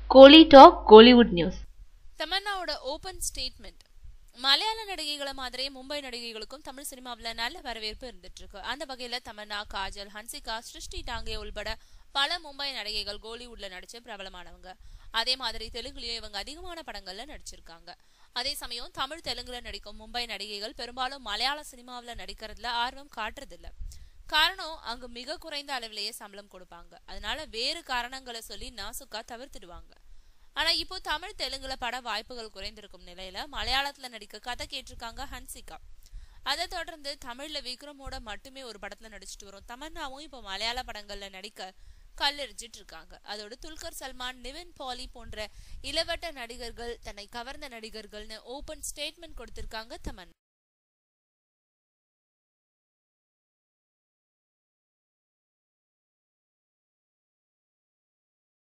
கோலி talk Kollywood news தமன்னாவோட open statement மலையாள நடிகைகளை மாதிரியே மும்பை நடிகைகளுக்கும் தமிழ் சினிமாவில் நல்ல வரவேற்பு இருந்துட்டு இருக்கு அந்த வகையில தமன்னா காஜல் ஹன்சிகா சிருஷ்டி டாங்கே உள்பட பல மும்பை நடிகைகள் கோலிவுட்ல நடிச்ச பிரபலமானவங்க அதே மாதிரி தெலுங்குலயும் இவங்க அதிகமான படங்கள்ல நடிச்சிருக்காங்க அதே சமயம் தமிழ் தெலுங்குல நடிக்கும் மும்பை நடிகைகள் பெரும்பாலும் மலையாள சினிமாவில் நடிக்கிறதுல ஆர்வம் காட்டுறதில்ல காரணம் அங்கு மிக குறைந்த அளவிலேயே சம்பளம் கொடுப்பாங்க அதனால வேறு காரணங்களை சொல்லி நாசுக்கா தவிர்த்துடுவாங்க ஆனா இப்போ தமிழ் தெலுங்குல பட வாய்ப்புகள் குறைந்திருக்கும் நிலையில மலையாளத்துல நடிக்க கதை கேட்டிருக்காங்க ஹன்சிகா அதை தொடர்ந்து தமிழ்ல விக்ரமோட மட்டுமே ஒரு படத்துல நடிச்சிட்டு வரும் தமன்னாவும் இப்போ மலையாள படங்கள்ல நடிக்க கல்லெறிஞ்சிட்டு இருக்காங்க அதோடு துல்கர் சல்மான் நிவின் பாலி போன்ற இளவட்ட நடிகர்கள் தன்னை கவர்ந்த நடிகர்கள்னு ஓபன் ஸ்டேட்மெண்ட் கொடுத்திருக்காங்க தமன்னா